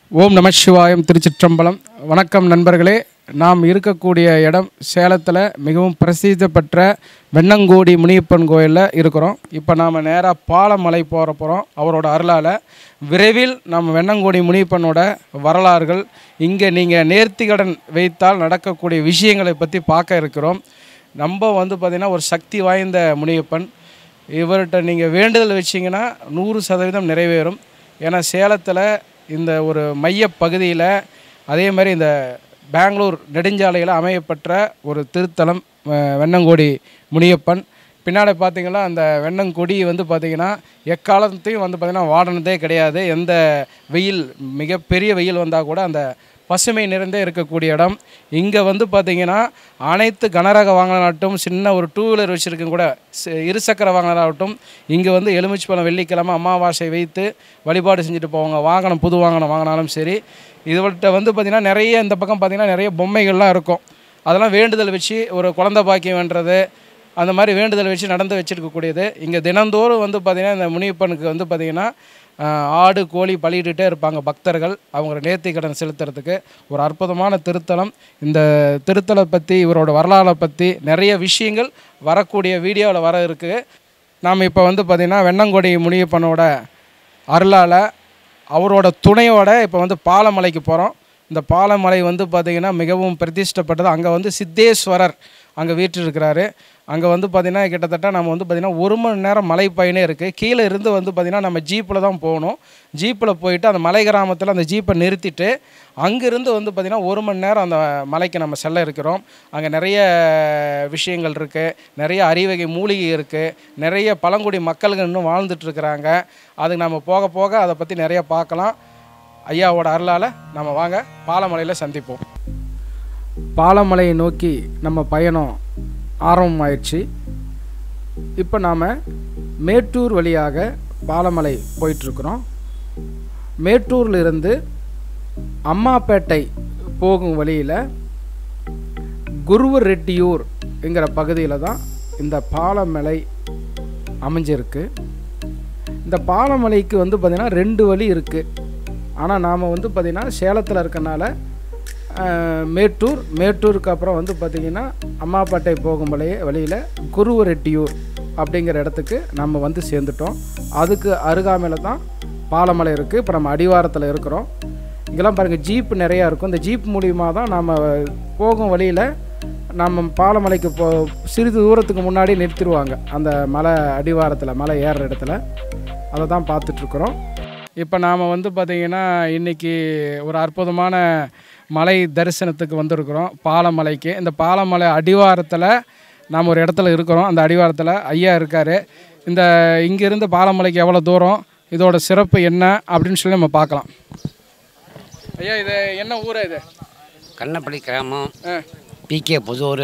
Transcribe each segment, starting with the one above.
ஓம் நம சிவாயம் திருச்சிற்றம்பலம் வணக்கம் நண்பர்களே நாம் இருக்கக்கூடிய இடம் சேலத்தில் மிகவும் பிரசித்தி பெற்ற வெண்ணங்கோடி முனியப்பன் கோயிலில் இருக்கிறோம் இப்போ நாம் நேராக பாலமலை போகிற போகிறோம் அவரோட அருளால் விரைவில் நம்ம வெண்ணங்கோடி முனியப்பனோட வரலாறுகள் இங்கே நீங்கள் நேர்த்திக்கடன் வைத்தால் நடக்கக்கூடிய விஷயங்களை பற்றி பார்க்க இருக்கிறோம் நம்ம வந்து பார்த்திங்கன்னா ஒரு சக்தி வாய்ந்த முனியப்பன் இவர்கிட்ட நீங்கள் வேண்டுதல் வச்சிங்கன்னா நூறு சதவீதம் நிறைவேறும் ஏன்னா சேலத்தில் இந்த ஒரு மைய பகுதியில் அதே மாதிரி இந்த பெங்களூர் நெடுஞ்சாலையில் அமையப்பெற்ற ஒரு திருத்தலம் அஹ், வெண்ணங்கோடி முனியப்பன் பின்னாடி பார்த்தீங்கன்னா அந்த வெண்ணங்கொடி வந்து பார்த்திங்கன்னா எக்காலத்தையும் வந்து பார்த்திங்கன்னா வாடினதே கிடையாது எந்த வெயில் மிகப்பெரிய வெயில் வந்தால் கூட அந்த பசுமை நிறைந்தே இருக்கக்கூடிய இடம் இங்கே வந்து பார்த்திங்கன்னா அனைத்து கனரக வாகனமாகட்டும் சின்ன ஒரு டூ வீலர் வச்சுருக்கும் கூட சி- இருசக்கர வாகனமாகட்டும் இங்கே வந்து எலுமிச்சைப்பழம் வெள்ளிக்கிழமை அமாவாசை வைத்து வழிபாடு செஞ்சுட்டு போவாங்க வாகனம் புது வாகனம் வாங்கினாலும் சரி இதுவள்கிட்ட வந்து பார்த்திங்கன்னா நிறைய இந்த பக்கம் பார்த்திங்கன்னா நிறைய பொம்மைகள்லாம் இருக்கும் அதெல்லாம் வேண்டுதல் வச்சு ஒரு குழந்தை பாக்கியம் வேண்டுறது அந்த மாதிரி வேண்டுதல் வச்சு நடந்து வச்சுருக்கக்கூடியது இங்கே தினந்தோறும் வந்து பார்த்திங்கன்னா இந்த முனியப்பனுக்கு வந்து பார்த்திங்கன்னா ஆஹ், ஆடு கோழி பலியிட்டுட்டே இருப்பாங்க பக்தர்கள் அவங்கள நேர்த்தி கடன் செலுத்துறதுக்கு ஒரு அற்புதமான திருத்தலம் இந்த திருத்தலை பற்றி இவரோட வரலாறை பற்றி நிறைய விஷயங்கள் வரக்கூடிய வீடியோவில் வர இருக்குது நாம் இப்போ வந்து பார்த்திங்கன்னா வெண்ணங்கொடி முனியப்பனோட அருளால் அவரோட துணையோட இப்போ வந்து பாலமலைக்கு போகிறோம் இந்த பாலமலை வந்து பார்த்திங்கன்னா மிகவும் பிரதிஷ்டப்பட்டது அங்கே வந்து சித்தேஸ்வரர் அங்கே வீற்றிருக்கிறாரு அங்கே வந்து பார்த்திங்கன்னா கிட்டத்தட்ட நம்ம வந்து பார்த்திங்கன்னா ஒரு மணி நேரம் மலை பயணே இருக்குது கீழே இருந்து வந்து பார்த்திங்கன்னா நம்ம ஜீப்பில் தான் போகணும் ஜீப்பில் போயிட்டு அந்த மலை கிராமத்தில் அந்த ஜீப்பை நிறுத்திட்டு அங்கேருந்து வந்து பார்த்திங்கன்னா ஒரு மணி நேரம் அந்த மலைக்கு நம்ம செல்ல இருக்கிறோம் அங்கே நிறைய விஷயங்கள் இருக்குது நிறைய அறிவகை மூலிகை இருக்குது நிறைய பழங்குடி மக்கள்கள் இன்னும் வாழ்ந்துட்டு இருக்கிறாங்க அதுக்கு நம்ம போக போக அதை பற்றி நிறைய பார்க்கலாம் ஐயாவோட அருளால் நம்ம வாங்க பாலமலையில் சந்திப்போம் பாலமலையை நோக்கி நம்ம பயணம் ஆரம்பமாயிடுச்சு இப்போ நாம் மேட்டூர் வழியாக பாலமலை போயிட்டுருக்குறோம் மேட்டூர்ல இருந்து அம்மாப்பேட்டை போகும் வழியில் குருவர் ரெட்டியூர் என்கிற பகுதியில் தான் இந்த பாலமலை அமைஞ்சிருக்கு இந்த பாலமலைக்கு வந்து பார்த்திங்கன்னா ரெண்டு வழி இருக்குது ஆனால் நாம் வந்து பார்த்திங்கன்னா சேலத்தில் இருக்கனால அஹ், மேட்டூர் மேட்டூருக்கு அப்புறம் வந்து பார்த்திங்கன்னா அம்மாப்பேட்டை போகும் வழிய வழியில் குருவரெட்டியூர் அப்படிங்கிற இடத்துக்கு நம்ம வந்து சேர்ந்துட்டோம் அதுக்கு அருகாமையில் தான் பாலமலை இருக்குது இப்போ நம்ம அடிவாரத்தில் இருக்கிறோம் இங்கெல்லாம் பாருங்கள் ஜீப் நிறையா இருக்கும் இந்த ஜீப் மூலியமாக தான் நம்ம போகும் வழியில் நம்ம பாலமலைக்கு போ சிறிது தூரத்துக்கு முன்னாடி நிறுத்திடுவாங்க அந்த மலை அடிவாரத்தில் மலை ஏறுற இடத்துல அதை தான் பார்த்துட்ருக்குறோம் இப்போ நாம் வந்து பார்த்திங்கன்னா இன்றைக்கி ஒரு அற்புதமான மலை தரிசனத்துக்கு வந்திருக்கிறோம் பாலமலைக்கு இந்த பாலமலை அடிவாரத்தில் நாம் ஒரு இடத்துல இருக்கிறோம் அந்த அடிவாரத்தில் ஐயா இருக்கார் இந்த இங்கேருந்து பாலமலைக்கு எவ்வளோ தூரம் இதோட சிறப்பு என்ன அப்படின்னு சொல்லி நம்ம பார்க்கலாம் ஐயா இது என்ன ஊரா இது கண்ணப்பள்ளி கிராமம் ஆ பிகே புதூர்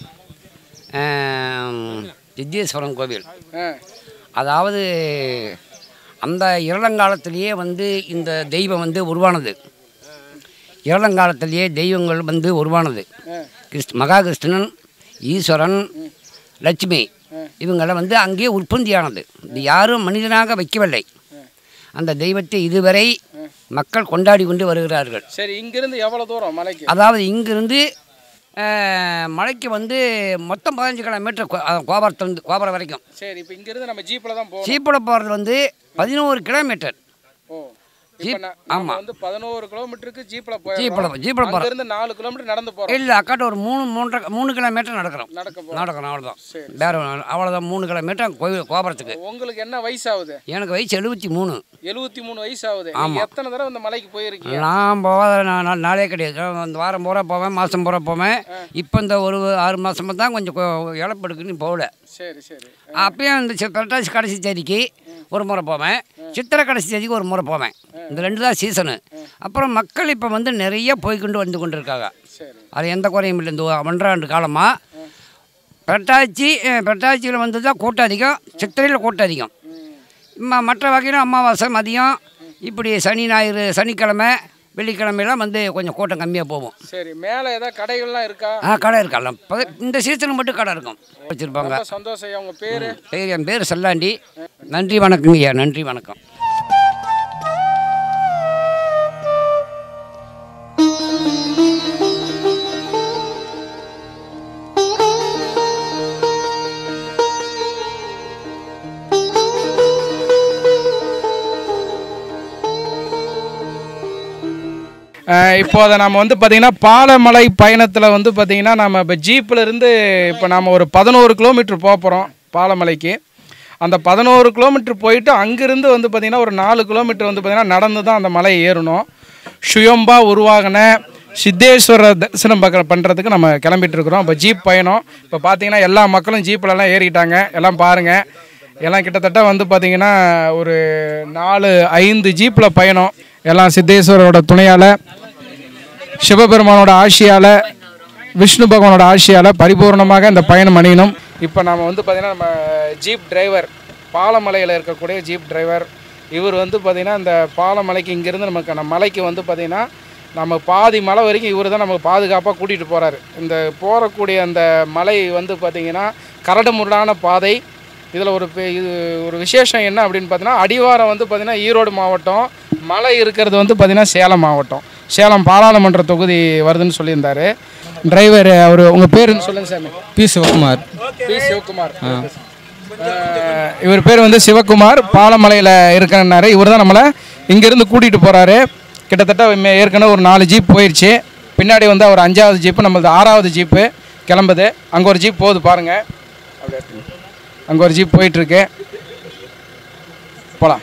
சித்தேஸ்வரம் கோவில் ஆ அதாவது அந்த இளங்காலத்திலேயே வந்து இந்த தெய்வம் வந்து உருவானது இளங்காலத்திலேயே தெய்வங்கள் வந்து உருவானது கிருஷ்ண மகாகிருஷ்ணன் ஈஸ்வரன் லட்சுமி இவங்கெல்லாம் வந்து அங்கேயே உற்பத்தியானது இது யாரும் மனிதனாக வைக்கவில்லை அந்த தெய்வத்தை இதுவரை மக்கள் கொண்டாடி கொண்டு வருகிறார்கள் சரி இங்கிருந்து எவ்வளோ தூரம் மலைக்கு அதாவது இங்கிருந்து அஹ், மலைக்கு வந்து மொத்தம் பதினஞ்சு கிலோமீட்டர் கோபுரத்துலேருந்து கோபுரம் வரைக்கும் சரி இப்போ இங்கிருந்து நம்ம ஜீப்பில் தான் போகணும் சீப்பில் போகிறது வந்து பதினோரு கிலோமீட்டர் ஓ இப்போ ஜீப், நான் நம்ம ஆமா. வந்து பதினோரு கிலோமீட்டருக்கு ஜீப்பில் போய் ஜீப்பில் ஜீப்பில் போகிறோம் இருந்து நாலு கிலோமீட்டர் நடந்து போகிறோம் இல்லை அக்காட்ட ஒரு மூணு மூன்றரை மூணு கிலோமீட்டர் நடக்கிறோம் நடக்க போகிறோம் நடக்கிறோம் அவ்வளோதான் வேற ஒண்ணும் இல்ல. அவ்வளோதான் மூணு கிலோமீட்டர் கோவில் கோபுரத்துக்கு உங்களுக்கு என்ன வயசு ஆகுது எனக்கு வயசு எழுபத்தி மூணு எழுபத்தி மூணு வயசு ஆகுது நீங்க எத்தனை தடவை இந்த மலைக்கு போயிருக்கீங்க நான் போகாத நான் நாள் நாளே கிடையாது நான் இந்த வாரம் பூரா போவேன் மாதம் பூரா போவேன் இப்போ இந்த ஒரு ஆறு மாதமாக தான் கொஞ்சம் கொ- இழப்பு எடுக்குன்னு போகல சரி சரி அப்பயும் இந்த சி- புரட்டாசி கடைசி தேதிக்கு ஒரு முறை போவேன் சித்திரை கடைசி தேதிக்கு ஒரு முறை போவேன் இந்த ரெண்டு தான் சீசனு அப்புறம் மக்கள் இப்போ வந்து நிறைய போய்க்கொண்டு வந்து கொண்டு இருக்காங்க சரி அது எந்த குறையும் இல்லை இந்த ஒன்றாண்டு காலமாக புரட்டாச்சி அஹ், புரட்டாச்சியில் வந்து தான் கூட்டம் அதிகம் சித்திரையில் கூட்டம் அதிகம் ம- மற்ற வகையில் அமாவாசை மதியம் இப்படி சனி ஞாயிறு சனிக்கிழமை வெள்ளிக்கிழமையெல்லாம் வந்து கொஞ்சம் கூட்டம் கம்மியாக போகும் சரி மேலே ஏதாவது கடைகள்லாம் இருக்கா ஆ கடை இருக்கலாம் இப்போ இந்த சீசனுக்கு மட்டும் கடை இருக்கும் வச்சுருப்பாங்க ரொம்ப சந்தோஷம் ஐயா உங்க பேரு பேர் என் பேர் செல்லாண்டி நன்றி வணக்கங்க ஐயா நன்றி வணக்கம் அஹ் இப்போ அதை நம்ம வந்து பார்த்திங்கன்னா பாலமலை பயணத்தில் வந்து பார்த்திங்கன்னா நம்ம இப்போ ஜீப்பில் இருந்து இப்போ நாம் ஒரு பதினோரு கிலோமீட்டர் போக போகிறோம் பாலமலைக்கு அந்த பதினோரு கிலோமீட்டர் போயிட்டு அங்கேருந்து வந்து பார்த்திங்கன்னா ஒரு நாலு கிலோமீட்டர் வந்து பார்த்திங்கன்னா நடந்து தான் அந்த மலையை ஏறணும் சுயம்பா உருவாகின சித்தேஸ்வரர் தரிசனம் பார்க்க பண்ணுறதுக்கு நம்ம கிளம்பிட்டு இருக்கிறோம் இப்போ ஜீப் பயணம் இப்போ பார்த்தீங்கன்னா எல்லா மக்களும் ஜீப்லலாம் ஏறிட்டாங்க எல்லாம் பாருங்கள் எல்லாம் கிட்டத்தட்ட வந்து பார்த்திங்கன்னா ஒரு நாலு ஐந்து ஜீப்பில் பயணம் எல்லாம் சித்தேஸ்வரரோட துணையால் சிவபெருமானோட ஆட்சியால் விஷ்ணு பகவானோட ஆட்சியால் பரிபூர்ணமாக இந்த பயணம் அணியணும் இப்போ நாம் வந்து பார்த்திங்கன்னா நம்ம ஜீப் டிரைவர் பாலமலையில் இருக்கக்கூடிய ஜீப் டிரைவர் இவர் வந்து பார்த்திங்கன்னா இந்த பாலமலைக்கு இங்கேருந்து நமக்கு நம்ம மலைக்கு வந்து பார்த்திங்கன்னா நம்ம பாதி மலை வரைக்கும் இவர் தான் நமக்கு பாதுகாப்பாக கூட்டிகிட்டு போகிறாரு இந்த போகக்கூடிய அந்த மலை வந்து பார்த்திங்கன்னா கரடு முரடான பாதை இதில் ஒரு பெ- இது ஒரு விசேஷம் என்ன அப்படின்னு பார்த்தீங்கன்னா அடிவாரம் வந்து பார்த்திங்கன்னா ஈரோடு மாவட்டம் மலை இருக்கிறது வந்து பார்த்திங்கன்னா சேலம் மாவட்டம் சேலம் பாராளுமன்ற தொகுதி வருதுன்னு சொல்லியிருந்தாரு டிரைவர் அவர் உங்கள் பேருன்னு சொல்லுங்கள் சாமி பி சிவகுமார் பி சிவகுமார் அஹ், இவர் பேர் வந்து சிவகுமார் பாலமலையில் இருக்கிறனாரு இவர் தான் நம்மளை இங்கேருந்து கூட்டிகிட்டு போகிறாரு கிட்டத்தட்ட மே- ஏற்கனவே ஒரு நாலு ஜீப் போயிடுச்சு பின்னாடி வந்து அவர் அஞ்சாவது ஜீப்பு நம்மளது ஆறாவது ஜீப்பு கிளம்புது அங்கே ஒரு ஜீப் போகுது பாருங்கள் அங்கே ஒரு ஜீப் போயிட்டுருக்கு போகலாம்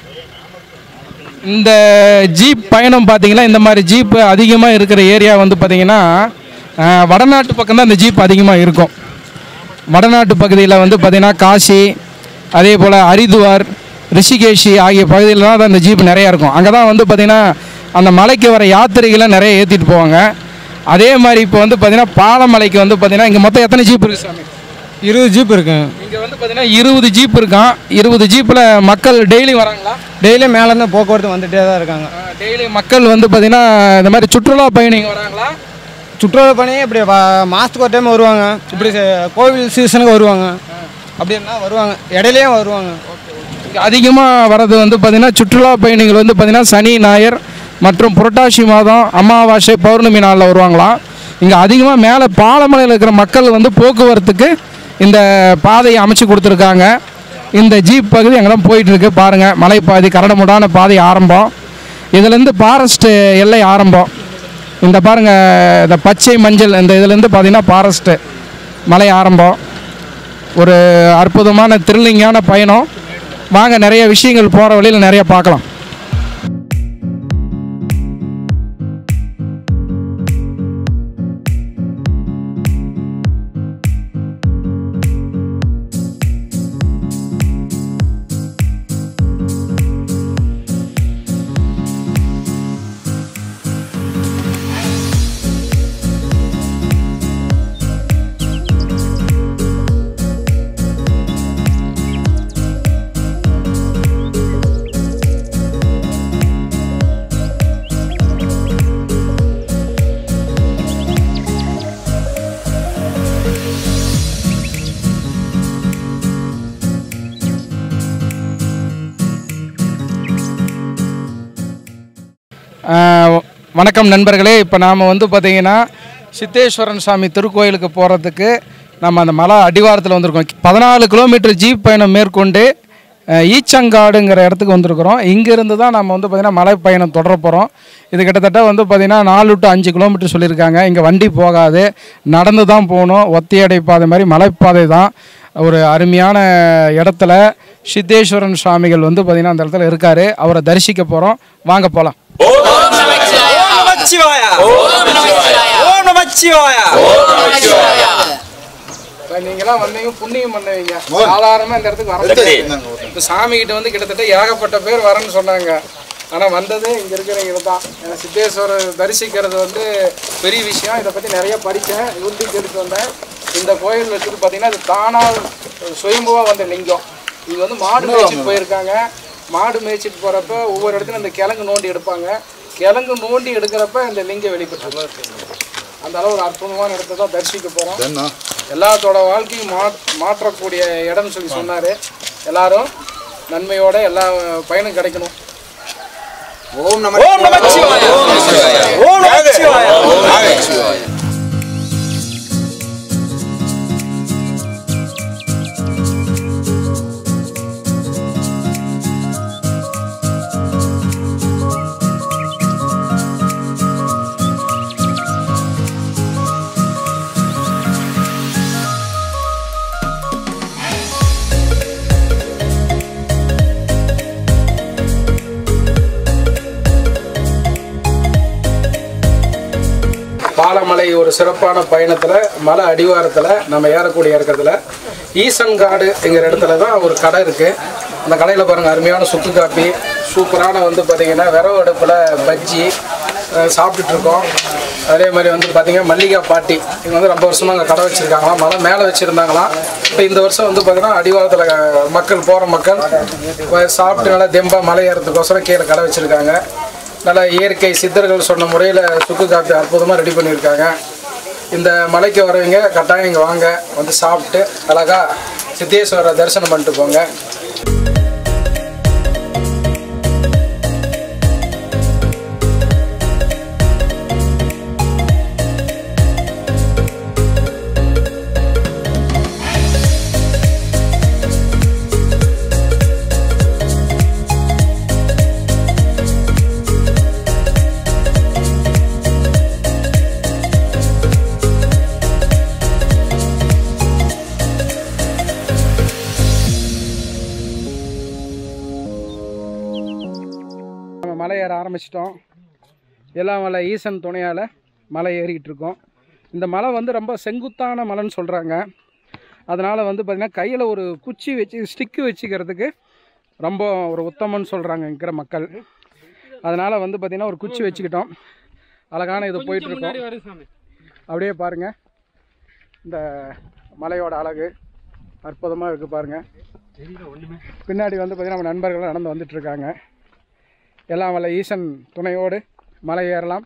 இந்த ஜீப் பயணம் பார்த்தீங்கன்னா இந்த மாதிரி ஜீப்பு அதிகமாக இருக்கிற ஏரியா வந்து பார்த்தீங்கன்னா அஹ், வடநாட்டு பக்கம் தான் இந்த ஜீப் அதிகமாக இருக்கும் வடநாட்டு பகுதியில் வந்து பார்த்திங்கன்னா காசி அதே போல் ஹரித்துவார் ரிஷிகேஷி ஆகிய பகுதியிலலாம் தான் இந்த ஜீப் நிறையா இருக்கும் அங்கே தான் வந்து பார்த்திங்கன்னா அந்த மலைக்கு வர யாத்திரைகளை நிறைய ஏற்றிட்டு போவாங்க அதே மாதிரி இப்போ வந்து பார்த்திங்கன்னா பாலமலைக்கு வந்து பார்த்திங்கன்னா இங்கே மொத்தம் எத்தனை ஜீப் இருக்குது சாமி இருபது ஜீப் இருக்குங்க இங்கே வந்து பார்த்திங்கன்னா இருபது ஜீப் இருக்கான் இருபது ஜீப்பில் மக்கள் டெய்லி வராங்களா டெய்லியும் மேலேருந்து போக்குவரத்து வந்துகிட்டே தான் இருக்காங்க டெய்லி மக்கள் வந்து பார்த்திங்கன்னா இந்த மாதிரி சுற்றுலா பயணிங்க வராங்களா சுற்றுலா பணி இப்படி வா- மாதத்துக்கு ஒரு டைம் வருவாங்க இப்படி ச- கோவில் சீசனுக்கு வருவாங்க அப்படின்னா வருவாங்க இடையிலையும் வருவாங்க இங்கே அதிகமாக வர்றது வந்து பார்த்திங்கன்னா சுற்றுலா பயணிகள் வந்து பார்த்திங்கன்னா சனி ஞாயிறு மற்றும் புரட்டாசி மாதம் அமாவாசை பௌர்ணமி நாளில் வருவாங்களாம் இங்கே அதிகமாக மேலே பாலமலையில் இருக்கிற மக்கள் வந்து போக்குவரத்துக்கு இந்த பாதையை அமைச்சு கொடுத்துருக்காங்க இந்த ஜீப் பகுதி எங்கெல்லாம் போயிட்டுருக்கு பாருங்கள் மலைப்பாதை கரடமுடான பாதை ஆரம்பம் இதுலேருந்து ஃபாரஸ்ட்டு எல்லை ஆரம்பம் இந்த பாருங்கள் இந்த பச்சை மஞ்சள் இந்த இதுலேருந்து பார்த்தீங்கன்னா ஃபாரஸ்ட்டு மலை ஆரம்பம் ஒரு அற்புதமான த்ரில்லிங்கான பயணம் வாங்க நிறைய விஷயங்கள் போகிற வழியில் நிறைய பார்க்கலாம் ஆஹ் வணக்கம் நண்பர்களே இப்போ நாம் வந்து பார்த்திங்கன்னா சித்தேஸ்வரன் சாமி திருக்கோயிலுக்கு போகிறதுக்கு நம்ம அந்த மலை அடிவாரத்தில் வந்திருக்கோம் பதினாலு கிலோமீட்டர் ஜீப் பயணம் மேற்கொண்டு ஆஹ் ஈச்சங்காடுங்கிற இடத்துக்கு வந்திருக்கிறோம் இங்கேருந்து தான் நம்ம வந்து பார்த்திங்கன்னா மலை பயணம் தொடர போகிறோம் இது கிட்டத்தட்ட வந்து பார்த்திங்கன்னா நாலு டு அஞ்சு கிலோமீட்டர் சொல்லியிருக்காங்க இங்கே வண்டி போகாது நடந்து தான் போகணும் ஒத்தையடை பாதை மாதிரி மலைப்பாதை தான் ஒரு அருமையான இடத்துல சித்தேஸ்வரன் சுவாமிகள் வந்து பார்த்திங்கன்னா அந்த இடத்துல இருக்கார் அவரை தரிசிக்க போகிறோம் வாங்க போகலாம் ஓம் நமச்சிவாய ஓம் நமச்சிவாய நீங்களாம் வந்தீங்க புண்ணியம் பண்ணுவீங்க சாதாரணமாக இந்த இடத்துக்கு வர இப்போ சாமி கிட்ட வந்து கிட்டத்தட்ட ஏகப்பட்ட பேர் வரேன்னு சொன்னாங்க ஆனால் வந்தது இங்கே இருக்கிறவங்க தான் ஏன்னா சித்தேஸ்வரர் தரிசிக்கிறது வந்து பெரிய விஷயம் இதை பற்றி நிறைய படித்தேன் யூடியூப் எடுத்து வந்தேன் இந்த கோயில் வச்சுட்டு பார்த்தீங்கன்னா இது தானாக சுயம்புவாக வந்த லிங்கம் இது வந்து மாடு மேய்ச்சிட்டு போயிருக்காங்க மாடு மேய்ச்சிட்டு போகிறப்ப ஒவ்வொரு இடத்துலையும் இந்த கிழங்கு நோண்டி எடுப்பாங்க கிழங்கு நோண்டி எடுக்கிறப்ப இந்த லிங்கம் வெளிப்பட்டு அந்த அளவு ஒரு அற்புதமான இடத்தை தான் தரிசிக்க போகிறோம் எல்லாத்தோட வாழ்க்கையும் மா மாற்றக்கூடிய இடம்னு சொல்லி சொன்னார் எல்லாரும் நன்மையோட எல்லா பயனும் கிடைக்கணும் ஓம் நமச்சிவாய ஓம் நமச்சிவாய ஒரு சிறப்பான பயணத்தில் மலை அடிவாரத்தில் நம்ம ஏறக்கூடிய இருக்கிறதுல ஈசன் காடு என்கிற இடத்துல தான் ஒரு கடை இருக்குது அந்த கடையில் பாருங்கள் அருமையான சுக்கு காப்பி சூப்பரான வந்து பார்த்திங்கன்னா விரவு அடுப்பில் பஜ்ஜி அஹ், சாப்பிட்டுட்டு இருக்கோம் அதே மாதிரி வந்து பார்த்தீங்கன்னா மல்லிகா பாட்டி இவங்க வந்து ரொம்ப வருஷமாக அங்கே கடை வச்சுருக்காங்களாம் மலை மேலே வச்சுருந்தாங்களாம் இப்போ இந்த வருஷம் வந்து பார்த்தீங்கன்னா அடிவாரத்தில் மக்கள் போகிற மக்கள் வ- சாப்பிட்டு நல்லா தெம்பா மலை ஏறதுக்கோசரம் கீழே கடை வச்சுருக்காங்க நல்லா இயற்கை சித்தர்கள் சொன்ன முறையில் சுக்கு காப்பி அற்புதமாக ரெடி பண்ணியிருக்காங்க இந்த மலைக்கு வரவங்க கட்டாயம் இங்கே வாங்க வந்து சாப்பிட்டு அழகா சித்தேஸ்வரரை தரிசனம் பண்ணிட்டு போங்க நம்ம மலை ஏற ஆரம்பிச்சிட்டோம் எல்லாம் மலை ஈசன் துணையால் மலை ஏறிக்கிட்டு இருக்கோம் இந்த மலை வந்து ரொம்ப செங்குத்தான மலைன்னு சொல்கிறாங்க அதனால் வந்து பார்த்திங்கன்னா கையில் ஒரு குச்சி வச்சு ஸ்டிக்கு வச்சுக்கிறதுக்கு ரொம்ப ஒரு உத்தமன்னு சொல்கிறாங்க இருக்கிற மக்கள் அதனால் வந்து பார்த்திங்கன்னா ஒரு குச்சி வச்சுக்கிட்டோம் அழகான இது போயிட்டுருக்கோம் அப்படியே பாருங்கள் இந்த மலையோட அழகு அற்புதமாக இருக்குது பாருங்கள் பின்னாடி வந்து பார்த்திங்கன்னா நம்ம நண்பர்கள் நடந்து வந்துட்டு இருக்காங்க எல்லாம் வல்ல ஈசன் துணையோடு மலை ஏறலாம்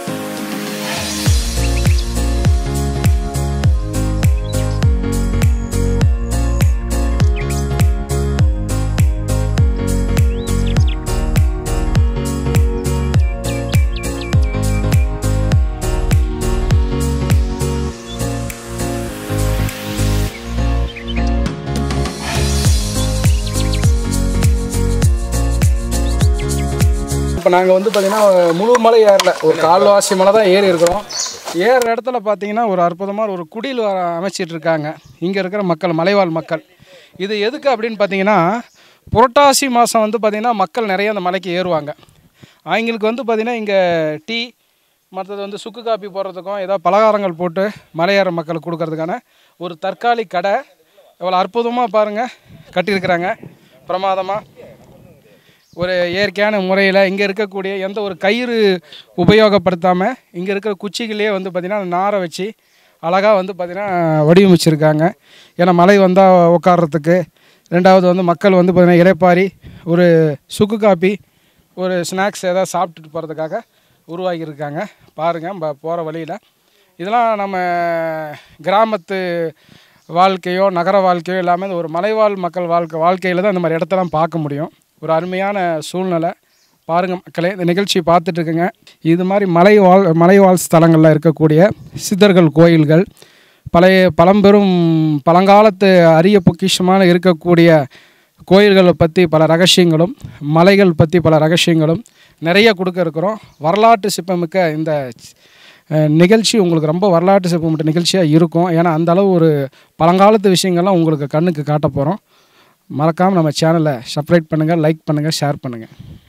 இப்போ நாங்கள் வந்து பார்த்திங்கன்னா முழு மலை ஏறல ஒரு கால்வாசி மலை தான் ஏறி இருக்கிறோம் ஏறுற இடத்துல பார்த்தீங்கன்னா ஒரு அற்புதமான ஒரு குடில் வ- அமைச்சிட்டு இருக்காங்க இங்கே இருக்கிற மக்கள் மலைவாழ் மக்கள் இது எதுக்கு அப்படின்னு பார்த்தீங்கன்னா புரட்டாசி மாதம் வந்து பார்த்திங்கன்னா மக்கள் நிறைய அந்த மலைக்கு ஏறுவாங்க அவங்களுக்கு வந்து பார்த்திங்கன்னா இங்கே டீ மற்றது வந்து சுக்கு காப்பி போடுறதுக்கும் ஏதாவது பலகாரங்கள் போட்டு மலையேற மக்களுக்கு கொடுக்கறதுக்கான ஒரு தற்காலிக கடை எவ்வளோ அற்புதமாக பாருங்கள் கட்டியிருக்கிறாங்க பிரமாதமாக ஒரு இயற்கையான முறையில் இங்கே இருக்கக்கூடிய எந்த ஒரு கயிறு உபயோகப்படுத்தாமல் இங்கே இருக்கிற குச்சிகளே வந்து பார்த்திங்கன்னா நாரை வச்சு அழகாக வந்து பார்த்திங்கன்னா வடிவமைச்சிருக்காங்க ஏன்னா மழை வந்தால் உட்கார்றதுக்கு ரெண்டாவது வந்து மக்கள் வந்து பார்த்திங்கன்னா இலைப்பாரி ஒரு சுக்கு காப்பி ஒரு ஸ்நாக்ஸ் ஏதாவது சாப்பிட்டுட்டு போகிறதுக்காக உருவாக்கியிருக்காங்க பாருங்கள் ப போகிற வழியில் இதெல்லாம் நம்ம கிராமத்து வாழ்க்கையோ நகர வாழ்க்கையோ எல்லாமே இந்த ஒரு மலைவாழ் மக்கள் வாழ்க்கை வாழ்க்கையில் தான் இந்த மாதிரி இடத்தெல்லாம் பார்க்க முடியும் ஒரு அருமையான சூழ்நிலை பாருங்கள் மக்களே இந்த நிகழ்ச்சியை பார்த்துட்டு இருக்குங்க இது மாதிரி மலைவாழ் மலைவாழ் ஸ்தலங்களில் இருக்கக்கூடிய சித்தர்கள் கோயில்கள் பழைய பழம்பெரும் பழங்காலத்து அரிய பொக்கிஷமான இருக்கக்கூடிய கோயில்களை பற்றி பல ரகசியங்களும் மலைகள் பற்றி பல ரகசியங்களும் நிறைய கொடுக்க இருக்கிறோம் வரலாற்று சிப்பமிக்க இந்த அஹ், நிகழ்ச்சி உங்களுக்கு ரொம்ப வரலாற்று சிப்பமிட்ட நிகழ்ச்சியாக இருக்கும் ஏன்னா அந்த அளவு ஒரு பழங்காலத்து விஷயங்கள்லாம் உங்களுக்கு கண்ணுக்கு காட்ட போகிறோம் மறக்காமல் நம்ம சேனலை சப்ஸ்கிரைப் பண்ணுங்கள் லைக் பண்ணுங்கள் ஷேர் பண்ணுங்கள்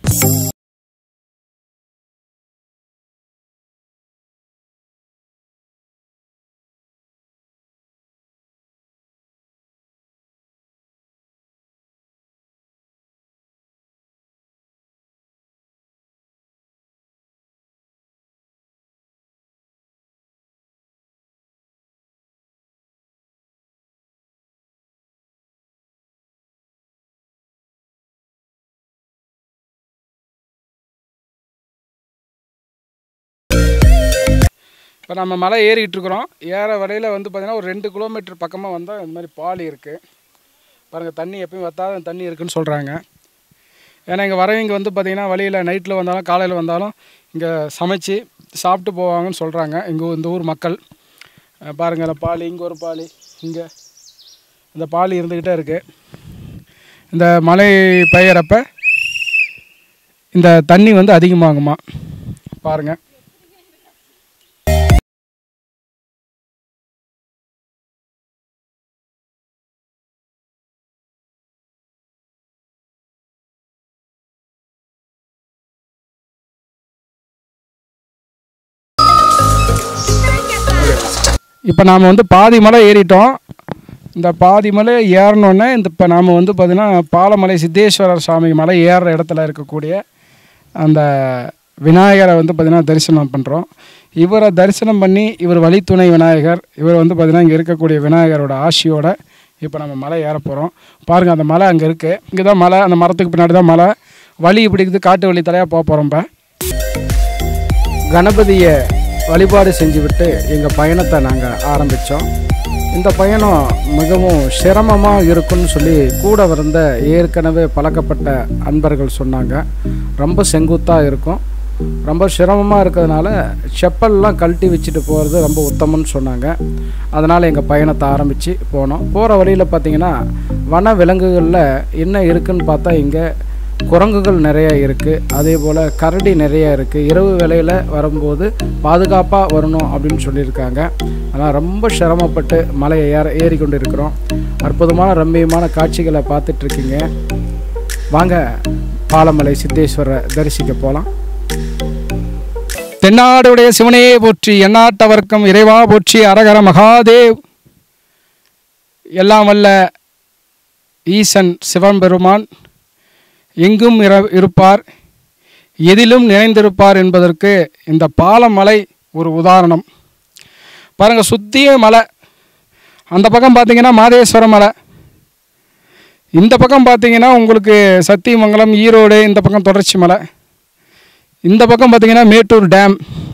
இப்போ நம்ம மலை ஏறிக்கிட்டு இருக்கிறோம் ஏற வரையில் வந்து பார்த்திங்கன்னா ஒரு ரெண்டு கிலோமீட்டர் பக்கமாக வந்தால் இந்த மாதிரி பாலி இருக்குது பாருங்கள் தண்ணி எப்பயும் வத்தாத தண்ணி இருக்குன்னு சொல்கிறாங்க ஏன்னா இங்கே வரவங்க வந்து பார்த்திங்கன்னா வழியில் நைட்டில் வந்தாலும் காலையில் வந்தாலும் இங்கே சமைச்சு சாப்பிட்டு போவாங்கன்னு சொல்கிறாங்க இங்கே இந்த ஊர் மக்கள் அஹ் பாருங்க இந்த பாலி இங்கே ஒரு பாலி இங்கே இந்த பாலி இருந்துக்கிட்டே இருக்குது இந்த மழை பெய்யறப்ப இந்த தண்ணி வந்து அதிகமாகுமா பாருங்கள் இப்போ நாம் வந்து பாதி மலை ஏறிட்டோம் இந்த பாதி மலை ஏறினோடனே இந்த இப்போ நாம் வந்து பார்த்திங்கன்னா பாலமலை சித்தேஸ்வரர் சுவாமி மலை ஏறுற இடத்துல இருக்கக்கூடிய அந்த விநாயகரை வந்து பார்த்திங்கன்னா தரிசனம் பண்ணுறோம் இவரை தரிசனம் பண்ணி இவர் வழித்துணை விநாயகர் இவர் வந்து பார்த்திங்கன்னா இங்கே இருக்கக்கூடிய விநாயகரோட ஆசியோட இப்போ நம்ம மலை ஏற போகிறோம் பாருங்கள் அந்த மலை அங்கே இருக்குது இங்கே தான் மலை அந்த மரத்துக்கு பின்னாடி தான் மலை வழி இப்படி இருக்குது காட்டு வழி தலையாக போக போகிறோம் இப்போ கணபதியை வழிபாடு செஞ்சுவிட்டு எங்கள் பயணத்தை நாங்கள் ஆரம்பித்தோம் இந்த பயணம் மிகவும் சிரமமாக இருக்குன்னு சொல்லி கூட வந்த ஏற்கனவே பழக்கப்பட்ட அன்பர்கள் சொன்னாங்க ரொம்ப செங்குத்தாக இருக்கும் ரொம்ப சிரமமாக இருக்கிறதுனால செப்பல்லாம் கழட்டி வச்சுட்டு போகிறது ரொம்ப உத்தமம்னு சொன்னாங்க அதனால் எங்கள் பயணத்தை ஆரம்பித்து போனோம் போகிற வழியில் பார்த்திங்கன்னா வன விலங்குகளில் என்ன இருக்குன்னு பார்த்தா இங்கே குரங்குகள் நிறைய இருக்குது அதே போல் கரடி நிறைய இருக்குது இரவு வேளையில் வரும்போது பாதுகாப்பாக வரணும் அப்படின்னு சொல்லியிருக்காங்க ஆனால் ரொம்ப சிரமப்பட்டு மலையை ஏற ஏறி கொண்டு இருக்கிறோம் அற்புதமான ரம்மியமான காட்சிகளை பார்த்துட்ருக்கீங்க வாங்க பாலமலை சித்தேஸ்வரரை தரிசிக்க போகலாம் தென்னாடுடைய சிவனையே போற்றி எண்ணாட்டவர்க்கம் இறைவா போற்றி அரகர மகாதேவ் எல்லாம் வல்ல ஈசன் சிவபெருமான் எங்கும் இர இருப்பார் எதிலும் நிறைந்திருப்பார் என்பதற்கு இந்த பாலமலை ஒரு உதாரணம் பாருங்கள் சுத்திய மலை அந்த பக்கம் பார்த்தீங்கன்னா மாதேஸ்வர மலை இந்த பக்கம் பார்த்தீங்கன்னா உங்களுக்கு சத்தியமங்கலம் ஈரோடு இந்த பக்கம் தொடர்ச்சி மலை இந்த பக்கம் பார்த்தீங்கன்னா மேட்டூர் டேம்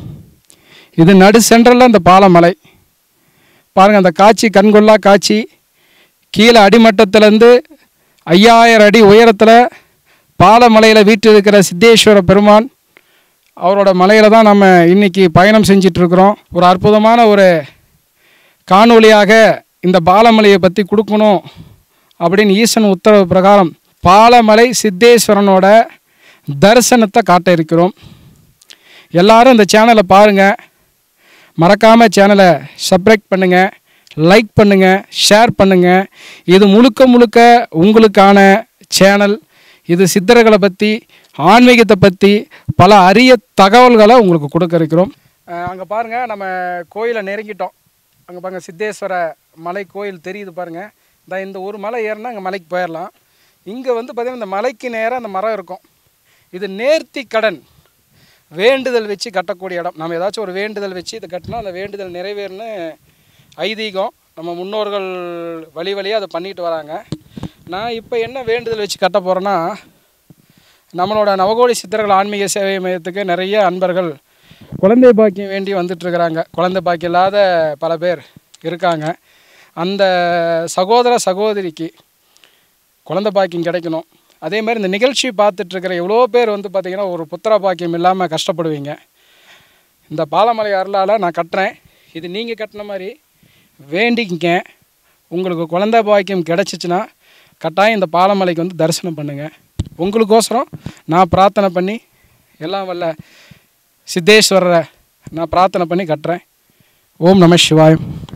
இது நடு சென்ட்ரலில் இந்த பாலமலை பாருங்கள் அந்த காட்சி கண்கொள்ளா காட்சி கீழே அடிமட்டத்திலேருந்து ஐயாயிரம் அடி உயரத்தில் பாலமலையில் வீற்றிருக்கிற சித்தேஸ்வர பெருமான் அவரோட மலையில் தான் நம்ம இன்றைக்கி பயணம் செஞ்சிட்ருக்குறோம் ஒரு அற்புதமான ஒரு காணொளியாக இந்த பாலமலையை பற்றி கொடுக்கணும் அப்படின்னு ஈசன் உத்தரவு பிரகாரம் பாலமலை சித்தேஸ்வரனோட தரிசனத்தை காட்ட இருக்கிறோம் எல்லாரும் இந்த சேனலை பாருங்கள் மறக்காமல் சேனலை சப்ஸ்கிரைப் பண்ணுங்கள் லைக் பண்ணுங்கள் ஷேர் பண்ணுங்கள் இது முழுக்க முழுக்க உங்களுக்கான சேனல் இது சித்தர்களை பற்றி ஆன்மீகத்தை பற்றி பல அரிய தகவல்களை உங்களுக்கு கொடுக்க இருக்கிறோம் அங்கே பாருங்கள் நம்ம கோயிலை நெருங்கிட்டோம் அங்கே பாருங்கள் சித்தேஸ்வர மலை கோயில் தெரியுது பாருங்கள் இந்த இந்த ஒரு மலை ஏறினா அங்கே மலைக்கு போயிடலாம் இங்கே வந்து பார்த்திங்கன்னா இந்த மலைக்கு நேராக அந்த மரம் இருக்கும் இது நேர்த்தி கடன் வேண்டுதல் வச்சு கட்டக்கூடிய இடம் நம்ம ஏதாச்சும் ஒரு வேண்டுதல் வச்சு இதை கட்டினா அந்த வேண்டுதல் நிறைவேறுன்னு ஐதீகம் நம்ம முன்னோர்கள் வழி வழியாக அதை பண்ணிட்டு வராங்க நான் இப்போ என்ன வேண்டுதல் வச்சு கட்ட போகிறேன்னா நம்மளோட நவகோடி சித்தர்கள் ஆன்மீக சேவை மையத்துக்கு நிறைய அன்பர்கள் குழந்தை பாக்கியம் வேண்டி வந்துட்டுருக்கிறாங்க குழந்தை பாக்கியம் இல்லாத பல பேர் இருக்காங்க அந்த சகோதர சகோதரிக்கு குழந்தை பாக்கியம் கிடைக்கணும் அதே மாதிரி இந்த நிகழ்ச்சி பார்த்துட்ருக்கிற எவ்வளோ பேர் வந்து பார்த்திங்கன்னா ஒரு புத்திர பாக்கியம் இல்லாமல் கஷ்டப்படுவீங்க இந்த பாலமலை அருளால் நான் கட்டுறேன் இது நீங்கள் கட்டின மாதிரி வேண்டிக்கங்க உங்களுக்கு குழந்தை பாக்கியம் கிடச்சிச்சின்னா கட்டாயம் இந்த பாலமலைக்கு வந்து தரிசனம் பண்ணுங்கள் உங்களுக்கோசரம் நான் பிரார்த்தனை பண்ணி எல்லாம் வல்ல சித்தேஸ்வரரை நான் பிரார்த்தனை பண்ணி கட்டுறேன் ஓம் நம சிவாயம்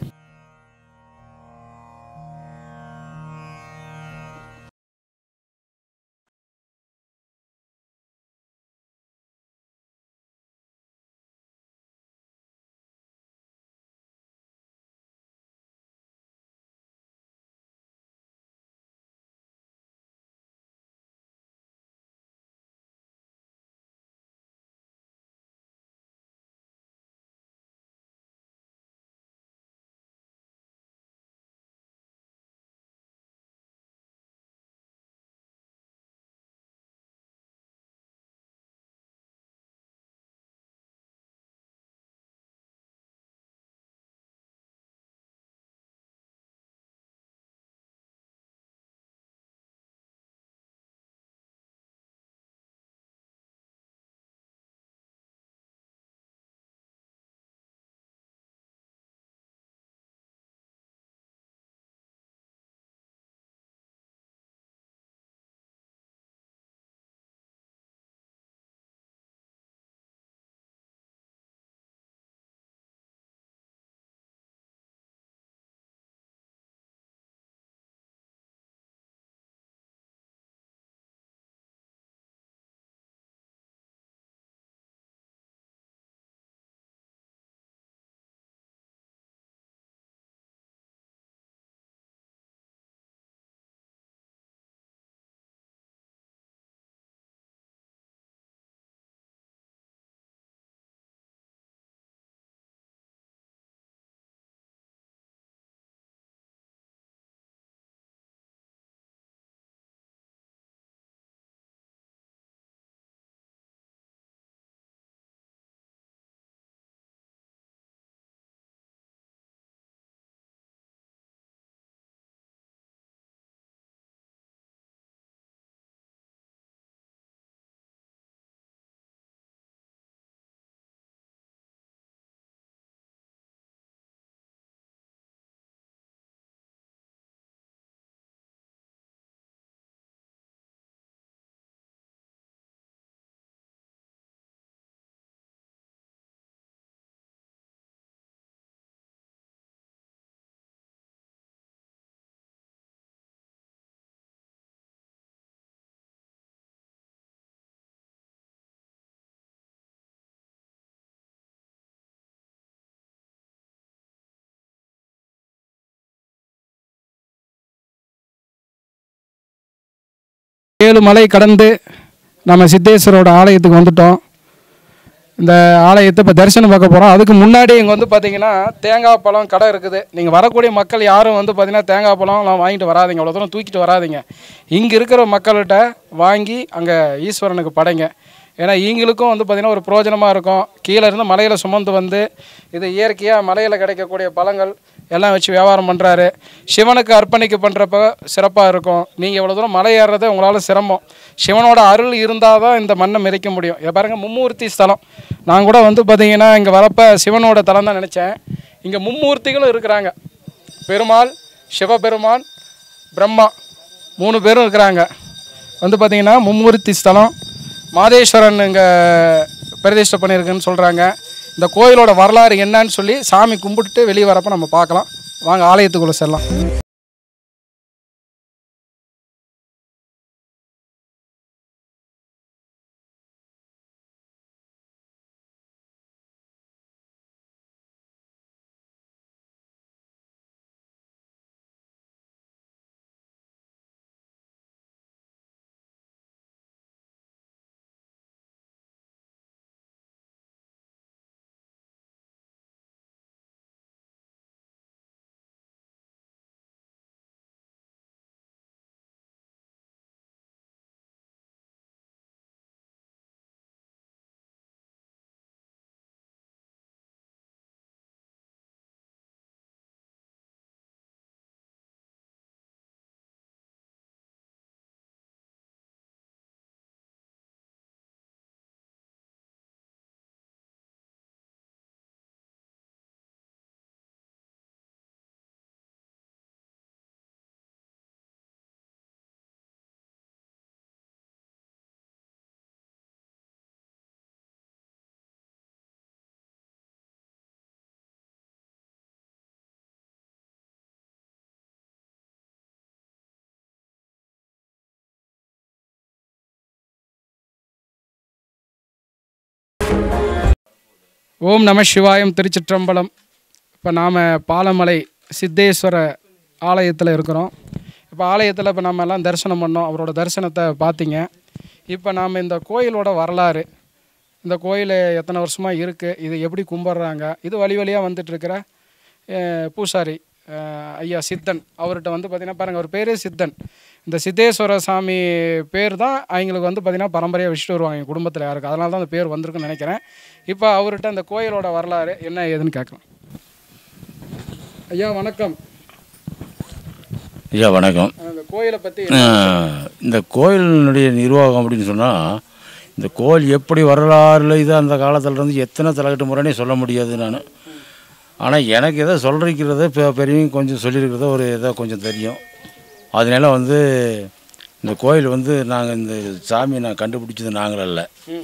ஏழு மலை கடந்து நம்ம சித்தேஸ்வரோட ஆலயத்துக்கு வந்துட்டோம் இந்த ஆலயத்தை இப்போ தரிசனம் பார்க்க போகிறோம் அதுக்கு முன்னாடி இங்கே வந்து பார்த்தீங்கன்னா தேங்காய் பழம் கடை இருக்குது நீங்கள் வரக்கூடிய மக்கள் யாரும் வந்து பார்த்தீங்கன்னா தேங்காய் பழம்லாம் வாங்கிட்டு வராதீங்க அவ்வளோ தூரம் தூக்கிட்டு வராதீங்க இங்கே இருக்கிற மக்கள்கிட்ட வாங்கி அங்கே ஈஸ்வரனுக்கு படைங்க ஏன்னா இவங்களுக்கும் வந்து பார்த்திங்கன்னா ஒரு பிரயோஜனமாக இருக்கும் கீழே இருந்து மலையில் சுமந்து வந்து இது இயற்கையாக மலையில் கிடைக்கக்கூடிய பழங்கள் எல்லாம் வச்சு வியாபாரம் பண்ணுறாரு சிவனுக்கு அர்ப்பணிக்க பண்ணுறப்ப சிறப்பாக இருக்கும் நீங்கள் இவ்வளோ தூரம் மலை ஏறுறது உங்களால் சிரமம் சிவனோட அருள் இருந்தால் தான் இந்த மண்ணை மிதிக்க முடியும் இதை பாருங்கள் மும்மூர்த்தி ஸ்தலம் நான் கூட வந்து பார்த்தீங்கன்னா இங்கே வரப்ப சிவனோட தலம் தான் நினச்சேன் இங்கே மும்மூர்த்திகளும் இருக்கிறாங்க பெருமாள் சிவபெருமான் பிரம்மா மூணு பேரும் இருக்கிறாங்க வந்து பார்த்தீங்கன்னா மும்மூர்த்தி ஸ்தலம் மாதேஸ்வரன் இங்கே பிரதிஷ்டை பண்ணியிருக்குன்னு சொல்கிறாங்க இந்த கோயிலோட வரலாறு என்னன்னு சொல்லி சாமி கும்பிட்டுட்டு வெளியே வரப்போ நம்ம பார்க்கலாம் வாங்க ஆலயத்துக்குள்ளே செல்லலாம் ஓம் நம சிவாயம் திருச்சிற்றம்பலம் இப்போ நாம் பாலமலை சித்தேஸ்வர ஆலயத்தில் இருக்கிறோம் இப்போ ஆலயத்தில் இப்போ நம்ம எல்லாம் தரிசனம் பண்ணோம் அவரோட தரிசனத்தை பார்த்தீங்க இப்போ நாம் இந்த கோயிலோட வரலாறு இந்த கோயில் எத்தனை வருஷமாக இருக்குது இது எப்படி கும்பிட்றாங்க இது வழி வழியாக வந்துட்டுருக்கிற பூசாரி அஹ், ஐயா சித்தன் அவர்கிட்ட வந்து பார்த்திங்கன்னா பாருங்கள் அவர் பேரே சித்தன் இந்த சித்தேஸ்வர சாமி பேர் தான் அவங்களுக்கு வந்து பார்த்திங்கன்னா பரம்பரையாக வச்சுட்டு வருவாங்க எங்கள் குடும்பத்தில் யாருக்கு அதனால தான் அந்த பேர் வந்திருக்குன்னு நினைக்கிறேன் இப்போ அவர்கிட்ட அந்த கோயிலோட வரலாறு என்ன ஏதுன்னு கேட்கலாம் ஐயா வணக்கம் ஐயா வணக்கம் அந்த கோயிலை பற்றி அஹ், இந்த கோயிலினுடைய நிர்வாகம் அப்படின்னு சொன்னால் இந்த கோயில் எப்படி வரலாறுல இது அந்த காலத்துல இருந்து எத்தனை தலைக்கட்டு முறைனே சொல்ல முடியாது நான் ஆனால் எனக்கு எதோ சொல்லிருக்கிறத இப்போ பெரியவங்க கொஞ்சம் சொல்லியிருக்கிறத ஒரு ஏதோ கொஞ்சம் தெரியும் அதனால வந்து இந்த கோயில் வந்து நாங்கள் இந்த சாமியை நான் கண்டுபிடிச்சது நாங்களல்ல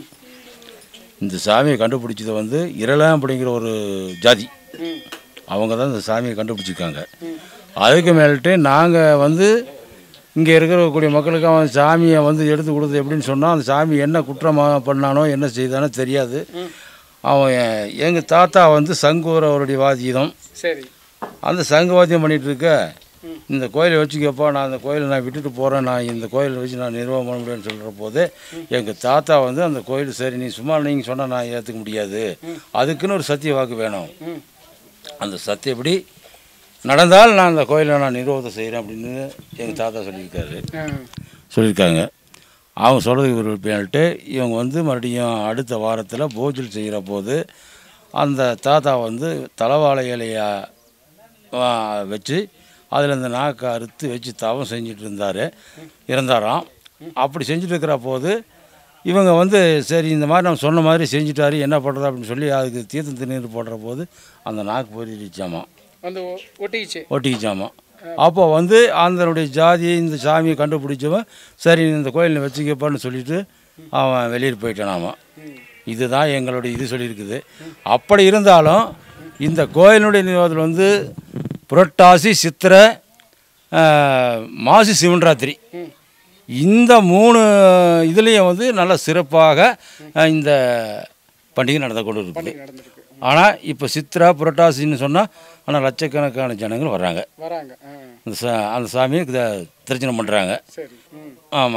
இந்த சாமியை கண்டுபிடிச்சது வந்து இரலாம் அப்படிங்கிற ஒரு ஜாதி அவங்க தான் இந்த சாமியை கண்டுபிடிச்சிருக்காங்க அதுக்கு மேலிட்டு நாங்கள் வந்து இங்கே இருக்கக்கூடிய மக்களுக்கு அவன் சாமியை வந்து எடுத்து கொடுத்தது எப்படின்னு சொன்னால் அந்த சாமி என்ன குற்றமாக பண்ணானோ என்ன செய்தானோ தெரியாது அவன் எங்கள் தாத்தா வந்து சங்கூர் அவருடைய வாதீதம் சரி அந்த சங்கவாத்தியம் பண்ணிகிட்டு இருக்க இந்த கோயிலை வச்சுக்கப்பா நான் அந்த கோயிலை நான் விட்டுட்டு போகிறேன் நான் இந்த கோயிலை வச்சு நான் நிர்வாகம் பண்ண முடியும்னு சொல்கிற போது எங்கள் தாத்தா வந்து அந்த கோயில் சரி நீ சும்மா நீங்கள் சொன்னால் நான் ஏற்றுக்க முடியாது அதுக்குன்னு ஒரு சத்திய வாக்கு வேணும் அந்த சத்தியப்படி நடந்தால் நான் அந்த கோயிலை நான் நிர்வாகத்தை செய்கிறேன் அப்படின்னு எங்கள் தாத்தா சொல்லியிருக்காரு சொல்லியிருக்காங்க அவங்க சொல்கிறதுக்கு ஒரு பேன்ட்டு இவங்க வந்து மறுபடியும் அடுத்த வாரத்தில் பூஜல் செய்கிற போது அந்த தாத்தா வந்து தலவாழை இலையா ஆ, வச்சு அதில் இந்த நாக்கை அறுத்து வச்சு தவம் செஞ்சுட்டு இருந்தார் இருந்தாராம் அப்படி செஞ்சுட்டு இருக்கிற போது இவங்க வந்து சரி இந்த மாதிரி நம்ம சொன்ன மாதிரி செஞ்சுட்டாரு என்ன பண்ணுறது அப்படின்னு சொல்லி அதுக்கு தீர்த்தம் திருநீர் போடுற போது அந்த நாக்கு போயிடுச்சாமா வந்து ஒ- ஒட்டிக்கிச்சு ஒட்டிக்கிச்சாமா அப்போ வந்து அதனுடைய ஜாதியை இந்த சாமியை கண்டுபிடிச்சவன் சரி இந்த கோயிலில் வச்சுக்கப்பான்னு சொல்லிட்டு அவன் வெளியில் போயிட்டானாமா இதுதான் எங்களுடைய இது சொல்லியிருக்குது அப்படி இருந்தாலும் இந்த கோயிலினுடைய நிர்வாகத்தில் வந்து புரட்டாசி சித்திரை ஆஹ், மாசி சிவன்ராத்திரி இந்த மூணு இதுலேயும் வந்து நல்ல சிறப்பாக ஆஹ், இந்த பண்டிகை நடந்து கொண்டு இருக்குது ஆனால் இப்போ சித்ரா புரட்டாசின்னு சொன்னால் ஆனால் லட்சக்கணக்கான ஜனங்கள் வர்றாங்க வராங்க ஆ அந்த சா அந்த சாமியை த- தரிசனம் பண்ணுறாங்க சரி ம் ஆமாம்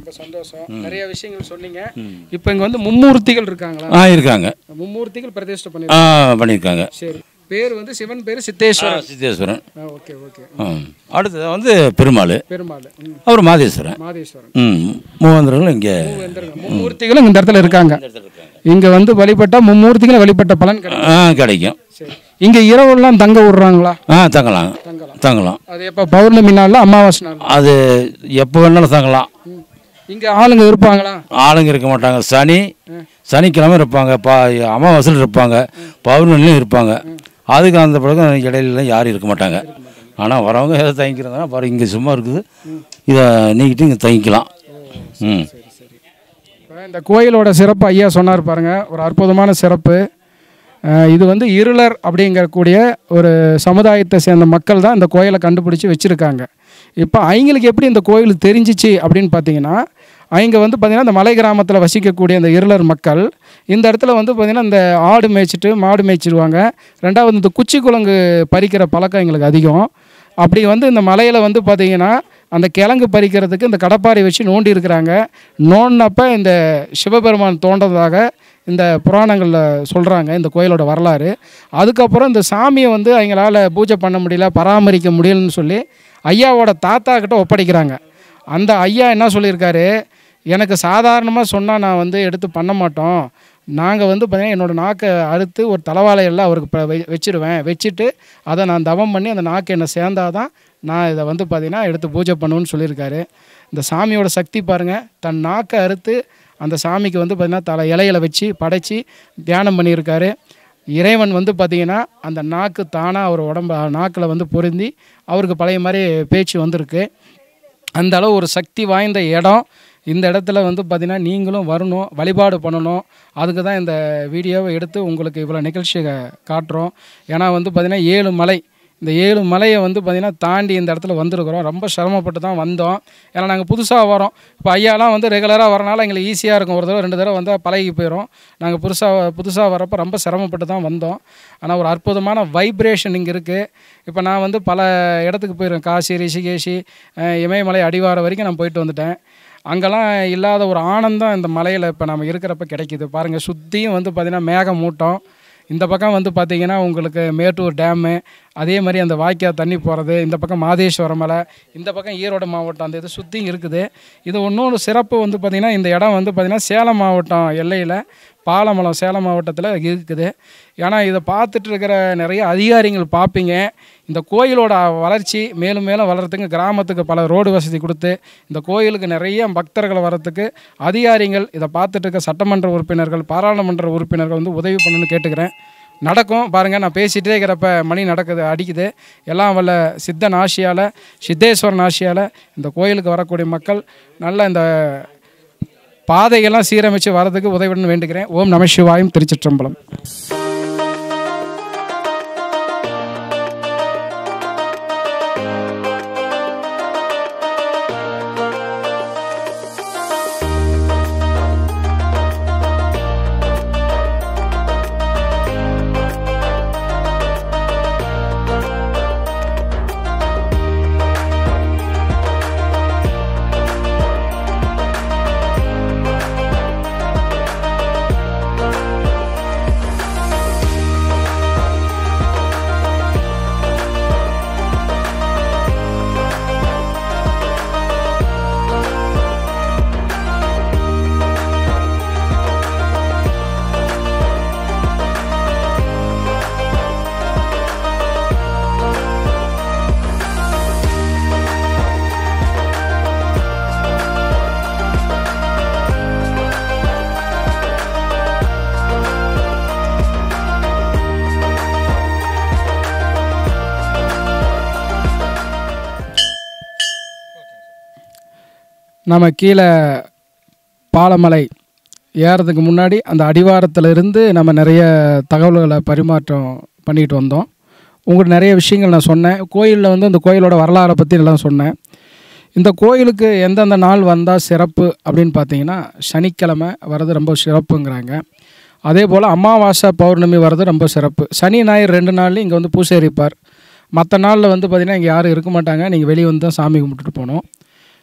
ரொம்ப சந்தோஷம் நிறைய விஷயங்கள் சொன்னீங்க இப்போ இங்கே வந்து மும்மூர்த்திகள் இருக்காங்களா ஆ இருக்காங்க மும்மூர்த்திகள் பிரதிஷ்டை பண்ணி ஆ பண்ணியிருக்காங்க சரி பேர் வந்து சிவன் பேர் சித்தேஸ்வரன் சித்தேஸ்வரன் ஆ, ஓகே ஓகே ஆ. அடுத்தது வந்து பெருமாள் பெருமாள் ம், அப்புறம் மாதேஸ்வரன் மாதேஸ்வரன் ம் மூவந்தர்கள் இங்கே வந்துருங்க. மும்மூர்த்திகளும் இந்த இடத்துல இருக்காங்க இங்க வந்து வழிபட்டா மும்மூர்த்திகளை வழிபட்ட பலன் கிடைக்கும் ஆ கிடைக்கும் சரி இங்க இரவுலாம் தங்க விடுறாங்களா ஆ தங்கலாம் தங்கலாம் அது எப்போ பௌர்ணமி நாள்ல அமாவாசை நாள் அது எப்போ வேணாலும் தங்கலாம் இங்க ஆளுங்க இருப்பாங்களா ஆளுங்க இருக்க மாட்டாங்க சனி சனிக்கிழமை இருப்பாங்க பா அமாவாசையில் இருப்பாங்க பௌர்ணமிலையும் இருப்பாங்க அதுக்கு அந்த பழக்கம் இடையில யாரும் இருக்க மாட்டாங்க ஆனால் வரவங்க எதை தங்கிக்கிறதுனா பாரு இங்கே சும்மா இருக்குது இதை நீக்கிட்டு இங்கே தங்கிக்கலாம் ம் இப்ப இந்த கோயிலோட சிறப்பு ஐயா சொன்னார் பாருங்க ஒரு அற்புதமான சிறப்பு அஹ் இது வந்து இருளர் அப்படிங்கக்கூடிய ஒரு சமுதாயத்தை சேர்ந்த மக்கள் தான் இந்த கோயிலை கண்டுபிடிச்சி வச்சுருக்காங்க இப்போ அவங்களுக்கு எப்படி இந்த கோயில் தெரிஞ்சிச்சு அப்படின்னு பார்த்தீங்கன்னா அவங்க வந்து பார்த்திங்கன்னா இந்த மலை கிராமத்தில் வசிக்கக்கூடிய இந்த இருளர் மக்கள் இந்த இடத்துல வந்து பார்த்திங்கன்னா இந்த ஆடு மேய்ச்சிட்டு மாடு மேய்ச்சிடுவாங்க ரெண்டாவது இந்த குச்சி குழங்கு பறிக்கிற பழக்கம் எங்களுக்கு அதிகம் அப்படி வந்து இந்த மலையில் வந்து பார்த்திங்கன்னா அந்த கிழங்கு பறிக்கிறதுக்கு இந்த கடப்பாரை வச்சு நோண்டி இருக்கிறாங்க நோண்டினப்ப இந்த சிவபெருமான் தோன்றதாக இந்த புராணங்களில் சொல்கிறாங்க இந்த கோயிலோட வரலாறு அதுக்கப்புறம் இந்த சாமியை வந்து அவங்களால பூஜை பண்ண முடியல பராமரிக்க முடியலன்னு சொல்லி ஐயாவோட தாத்தா கிட்ட ஒப்படைக்கிறாங்க அந்த ஐயா என்ன சொல்லியிருக்காரு எனக்கு சாதாரணமாக சொன்னால் நான் வந்து எடுத்து பண்ண மாட்டோம் நாங்கள் வந்து பார்த்தீங்கன்னா என்னோடய நாக்கை அறுத்து ஒரு தலைவாழையெல்லாம் அவருக்கு ப- வெ- வச்சிருவேன் வச்சுட்டு அதை நான் தவம் பண்ணி அந்த நாக்கு என்னை சேர்ந்தாதான் நான் இதை வந்து பார்த்தீங்கன்னா எடுத்து பூஜை பண்ணுவேன்னு சொல்லியிருக்காரு இந்த சாமியோட சக்தி பாருங்கள் தன் நாக்கை அறுத்து அந்த சாமிக்கு வந்து பார்த்திங்கன்னா தலை இலையில வச்சு படைச்சி தியானம் பண்ணியிருக்காரு இறைவன் வந்து பார்த்திங்கன்னா அந்த நாக்கு தானாக அவர் உடம்ப நாக்கில் வந்து பொருந்தி அவருக்கு பழைய மாதிரி பேச்சு வந்திருக்கு அந்த அளவு ஒரு சக்தி வாய்ந்த இடம் இந்த இடத்துல வந்து பார்த்திங்கன்னா நீங்களும் வரணும் வழிபாடு பண்ணணும் அதுக்கு தான் இந்த வீடியோவை எடுத்து உங்களுக்கு இவ்வளோ நிகழ்ச்சியை காட்டுறோம் ஏன்னா வந்து பார்த்திங்கன்னா ஏழு மலை இந்த ஏழு மலையை வந்து பார்த்திங்கன்னா தாண்டி இந்த இடத்துல வந்திருக்கிறோம் ரொம்ப சிரமப்பட்டு தான் வந்தோம் ஏன்னா நாங்கள் புதுசாக வரோம் இப்போ ஐயாலாம் வந்து ரெகுலராக வரனால எங்களுக்கு ஈஸியாக இருக்கும் ஒரு தடவை ரெண்டு தடவை வந்தால் பழகி போயிடும் நாங்கள் புதுசாக புதுசாக வரப்போ ரொம்ப சிரமப்பட்டு தான் வந்தோம் ஆனால் ஒரு அற்புதமான வைப்ரேஷன் இங்கே இருக்குது இப்போ நான் வந்து பல இடத்துக்கு போயிருக்கேன் காசி ரிஷிகேஷி அஹ் இமயமலை அடிவாரம் வரைக்கும் நான் போயிட்டு வந்துட்டேன் அங்கெல்லாம் இல்லாத ஒரு ஆனந்தம் இந்த மலையில் இப்போ நம்ம இருக்கிறப்ப கிடைக்கிது பாருங்கள் சுற்றியும் வந்து பார்த்திங்கன்னா மேகமூட்டம் இந்த பக்கம் வந்து பார்த்திங்கன்னா உங்களுக்கு மேட்டூர் டேமு அதே மாதிரி அந்த வாய்க்கால் தண்ணி போகிறது இந்த பக்கம் மாதேஸ்வர மலை இந்த பக்கம் ஈரோடு மாவட்டம் அந்த இது சுற்றியும் இருக்குது இது இன்னொரு சிறப்பு வந்து பார்த்திங்கன்னா இந்த இடம் வந்து பார்த்திங்கன்னா சேலம் மாவட்டம் எல்லையில் பாலமலம் சேலம் மாவட்டத்தில் இருக்குது ஏன்னா இதை பார்த்துட்டு இருக்கிற நிறைய அதிகாரிகள் பார்ப்பீங்க இந்த கோயிலோட வளர்ச்சி மேலும் மேலும் வளர்கிறதுக்கு கிராமத்துக்கு பல ரோடு வசதி கொடுத்து இந்த கோயிலுக்கு நிறைய பக்தர்கள் வர்றதுக்கு அதிகாரிகள் இதை பார்த்துட்டு இருக்க சட்டமன்ற உறுப்பினர்கள் பாராளுமன்ற உறுப்பினர்கள் வந்து உதவி பண்ணணும்னு கேட்டுக்கிறேன் நடக்கும் பாருங்கள் நான் பேசிகிட்டே இருக்கிறப்ப மணி நடக்குது அடிக்குது எல்லாம் வல்ல சித்தன் ஆசியால் சித்தேஸ்வரன் ஆசியால் இந்த கோயிலுக்கு வரக்கூடிய மக்கள் நல்ல இந்த பாதையெல்லாம் சீரமைச்சு வரதுக்கு உதவிடணும் வேண்டுகிறேன் ஓம் நம சிவாயும் திருச்சிற்றம்பலம் நம்ம கீழே பாலமலை ஏறதுக்கு முன்னாடி அந்த அடிவாரத்தில் இருந்து நம்ம நிறைய தகவல்களை பரிமாற்றம் பண்ணிட்டு வந்தோம் உங்களுக்கு நிறைய விஷயங்கள் நான் சொன்னேன் கோயிலில் வந்து அந்த கோயிலோட வரலாறை பற்றி எல்லாம் சொன்னேன் இந்த கோயிலுக்கு எந்தெந்த நாள் வந்தால் சிறப்பு அப்படின்னு பார்த்தீங்கன்னா சனிக்கிழமை வர்றது ரொம்ப சிறப்புங்கிறாங்க அதே போல் அமாவாசை பௌர்ணமி வர்றது ரொம்ப சிறப்பு சனி ஞாயிறு ரெண்டு நாள்லையும் இங்கே வந்து பூசை எரிப்பார் மற்ற நாளில் வந்து பார்த்திங்கன்னா இங்கே யாரும் இருக்க மாட்டாங்க நீங்கள் வெளியே வந்து தான் சாமி கும்பிட்டுட்டு போகணும்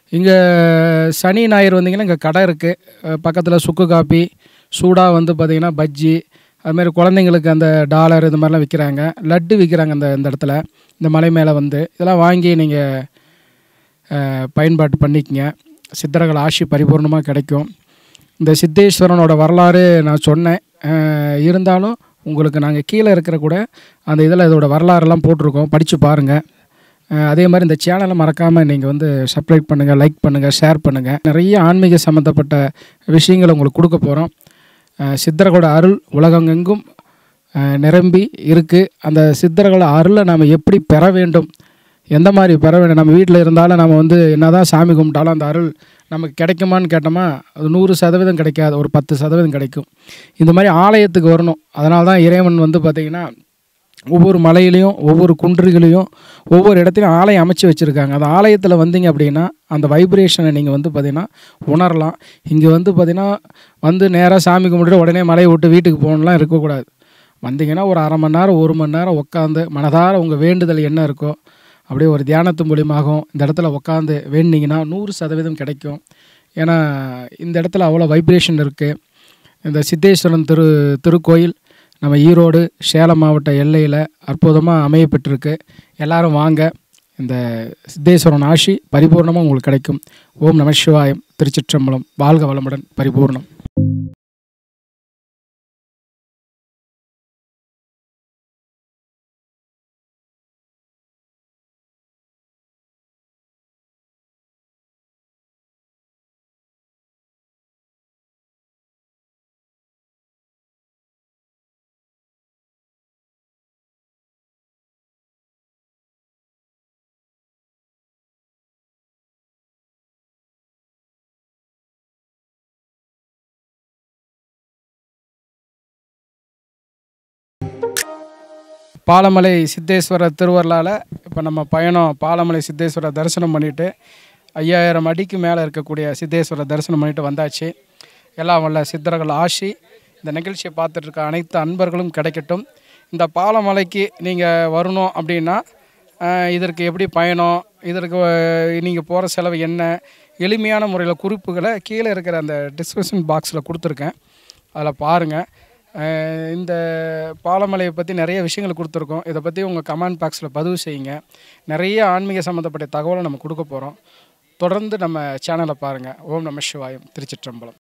இங்கே சனி ஞாயிறு வந்தீங்கன்னா இங்கே கடை இருக்குது பக்கத்தில் சுக்கு காப்பி சூடாக வந்து பார்த்திங்கன்னா பஜ்ஜி அதுமாரி குழந்தைங்களுக்கு அந்த டாலர் இது மாதிரிலாம் விற்கிறாங்க லட்டு விற்கிறாங்க அந்த இந்த இடத்துல இந்த மலை மேலே வந்து இதெல்லாம் வாங்கி நீங்கள் பயன்பாட்டு பண்ணிக்கங்க சித்தர்கள் ஆசி பரிபூர்ணமாக கிடைக்கும் இந்த சித்தேஸ்வரனோட வரலாறு நான் சொன்னேன் அஹ் இருந்தாலும் உங்களுக்கு நாங்கள் கீழே இருக்கிற கூட அந்த இதில் இதோட வரலாறுலாம் போட்டிருக்கோம் படித்து பாருங்கள் அதே மாதிரி இந்த சேனலை மறக்காமல் நீங்கள் வந்து சப்ஸ்கிரைப் பண்ணுங்கள் லைக் பண்ணுங்கள் ஷேர் பண்ணுங்கள் நிறைய ஆன்மீக சம்மந்தப்பட்ட விஷயங்களை உங்களுக்கு கொடுக்க போகிறோம் சித்தர்களோட அருள் உலகமெங்கும் அஹ், நிரம்பி இருக்குது அந்த சித்தர்களோட அருளை நாம் எப்படி பெற வேண்டும் எந்த மாதிரி பெற வேண்டும் நம்ம வீட்டில் இருந்தாலும் நம்ம வந்து என்னதான் சாமி கும்பிட்டாலும் அந்த அருள் நமக்கு கிடைக்குமான்னு கேட்டோமா அது நூறு சதவீதம் கிடைக்காது ஒரு பத்து சதவீதம் கிடைக்கும் இந்த மாதிரி ஆலயத்துக்கு வரணும் அதனால தான் இறைவன் வந்து பார்த்திங்கன்னா ஒவ்வொரு மலையிலையும் ஒவ்வொரு குன்றுகளையும் ஒவ்வொரு இடத்துலையும் ஆலயம் அமைச்சு வச்சுருக்காங்க அந்த ஆலயத்தில் வந்தீங்க அப்படின்னா அந்த வைப்ரேஷனை நீங்கள் வந்து பார்த்திங்கன்னா உணரலாம் இங்கே வந்து பார்த்திங்கன்னா வந்து நேராக சாமி கும்பிட்டுட்டு உடனே மலையை விட்டு வீட்டுக்கு போகணும்லாம் இருக்கக்கூடாது வந்தீங்கன்னா ஒரு அரை மணி நேரம் ஒரு மணி நேரம் உட்காந்து மனதார உங்கள் வேண்டுதல் என்ன இருக்கோ அப்படியே ஒரு தியானத்து மூலியமாகவும் இந்த இடத்துல உட்காந்து வேண்டிங்கன்னா நூறு சதவீதம் கிடைக்கும் ஏன்னா இந்த இடத்துல அவ்வளோ வைப்ரேஷன் இருக்குது இந்த சித்தேஸ்வரன் திரு திருக்கோயில் நம்ம ஈரோடு சேலம் மாவட்ட எல்லையில் அற்புதமாக அமைய பெற்றிருக்கு எல்லாரும் வாங்க இந்த சித்தேஸ்வரன் ஆசி பரிபூர்ணமாக உங்களுக்கு கிடைக்கும் ஓம் நம சிவாயம் திருச்சிற்றம்பலம் வாழ்க வளமுடன் பரிபூர்ணம் பாலமலை சித்தேஸ்வரர் திருவருளால் இப்போ நம்ம பயணம் பாலமலை சித்தேஸ்வரர் தரிசனம் பண்ணிவிட்டு ஐயாயிரம் அடிக்கு மேலே இருக்கக்கூடிய சித்தேஸ்வரர் தரிசனம் பண்ணிட்டு வந்தாச்சு எல்லாம் வல்ல சித்தர்கள் ஆசி இந்த நிகழ்ச்சியை பார்த்துட்டு இருக்க அனைத்து அன்பர்களும் கிடைக்கட்டும் இந்த பாலமலைக்கு நீங்கள் வரணும் அப்படின்னா அஹ், இதற்கு எப்படி பயணம் இதற்கு நீங்கள் போகிற செலவு என்ன எளிமையான முறையில் குறிப்புகளை கீழே இருக்கிற அந்த டிஸ்கிரிப்ஷன் பாக்ஸில் கொடுத்துருக்கேன் அதில் பாருங்கள் அஹ் இந்த பாலமலையை பற்றி நிறைய விஷயங்கள் கொடுத்துருக்கோம் இதை பற்றி உங்கள் கமெண்ட் பாக்ஸில் பதிவு செய்யுங்க நிறைய ஆன்மீக சம்மந்தப்பட்ட தகவலை நம்ம கொடுக்க போகிறோம் தொடர்ந்து நம்ம சேனலை பாருங்கள் ஓம் நம சிவாயம் திருச்சிற்றம்பலம்